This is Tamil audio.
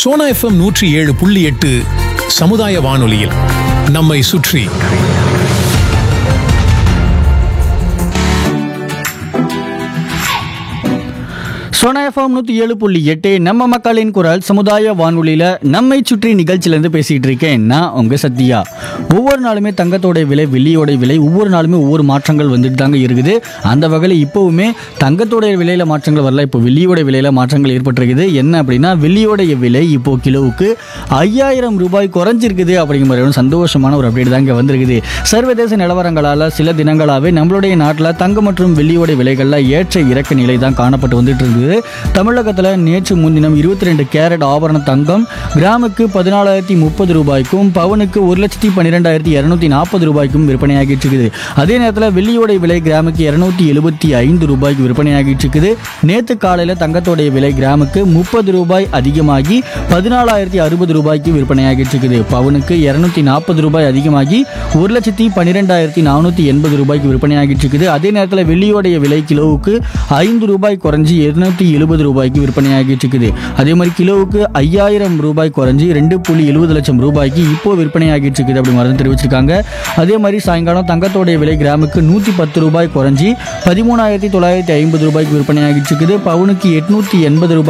சோனா எஃப்எம் நூற்றி ஏழு புள்ளி எட்டு சமுதாய வானொலியில் நம்மை சுற்றி சோனா எஃப்எம் நூற்றி ஏழு புள்ளி எட்டு நம்ம மக்களின் குரல் சமுதாய வானொலியில் நம்மை சுற்றி நிகழ்ச்சியிலேருந்து பேசிகிட்டு இருக்கேன் நான் உங்கள் சத்யா ஒவ்வொரு நாளுமே தங்கத்தோட விலை வெள்ளியோட விலை ஒவ்வொரு நாளுமே ஒவ்வொரு மாற்றங்கள் வந்துட்டு தாங்க இருக்குது அந்த வகையில் இப்போவுமே தங்கத்தோட விலையில் மாற்றங்கள் வரல இப்போ வெள்ளியோட விலையில் மாற்றங்கள் ஏற்பட்டிருக்குது என்ன அப்படின்னா வெள்ளியோடைய விலை இப்போ கிலோவுக்கு ஐயாயிரம் ரூபாய் குறைஞ்சிருக்குது அப்படிங்கிற மாதிரி ஒரு சந்தோஷமான ஒரு அப்டேட் தாங்க வந்திருக்குது சர்வதேச நிலவரங்களால் சில தினங்களாகவே நம்மளுடைய நாட்டில் தங்கம் மற்றும் வெள்ளியோட விலைகளில் ஏற்ற இறக்க நிலை தான் காணப்பட்டு வந்துட்டு இருக்குது தமிழகத்தில் நேற்று முன்தினம் இருபத்தி ரெண்டு கேரட் ஆபரண தங்கம் கிராமுக்கு பதினாலாயிரத்தி முப்பது ரூபாய்க்கும் பவுனுக்கு ஒரு லட்சத்தி பன்னிரெண்டாயிரத்தி இரநூத்தி நாற்பது ரூபாய்க்கும் விற்பனையாகிட்டு இருக்குது அதே நேரத்தில் வெள்ளியோடைய விலை கிராமுக்கு இரநூத்தி எழுபத்தி ஐந்து ரூபாய்க்கு விற்பனையாகிட்டு இருக்குது நேற்று காலையில் தங்கத்தோடைய விலை கிராமுக்கு முப்பது ரூபாய் அதிகமாகி பதினாலாயிரத்தி அறுபது ரூபாய்க்கு விற்பனையாகிட்டு இருக்குது பவுனுக்கு இரநூத்தி நாற்பது ரூபாய் அதிகமாகி ஒரு லட்சத்தி பன்னிரெண்டாயிரத்தி நானூற்றி எண்பது ரூபாய்க்கு விற்பனையாகிட்டு இருக்குது அதே நேரத்தில் வெள்ளியோடைய விலை கிலோவுக்கு ஐந்து ரூபாய் குறைஞ்சி இருநூத்தி எழுபது ரூபாய்க்கு விற்பனையாகிட்டு இருக்குது அதே மாதிரி கிலோவுக்கு ஐயாயிரம் ரூபாய் குறைஞ்சி ரெண்டு புள்ளி எழுபது லட்சம் ரூபாய்க்கு இப்போ விற்பனையாகிட்டு இருக்குது அப்படி மாதிரி தெரிவிச்சிருக்காங்க அதே மாதிரி சாயங்காலம் தங்கத்தோடைய விலை கிராமுக்கு நூற்றி பத்து ரூபாய் குறைஞ்சி பதிமூணாயிரத்தி தொள்ளாயிரத்தி ஐம்பது ரூபாய்க்கு விற்பனையாகிட்டு இருக்குது பவுனுக்கு எட்நூற்றி எண்பது ரூபாய்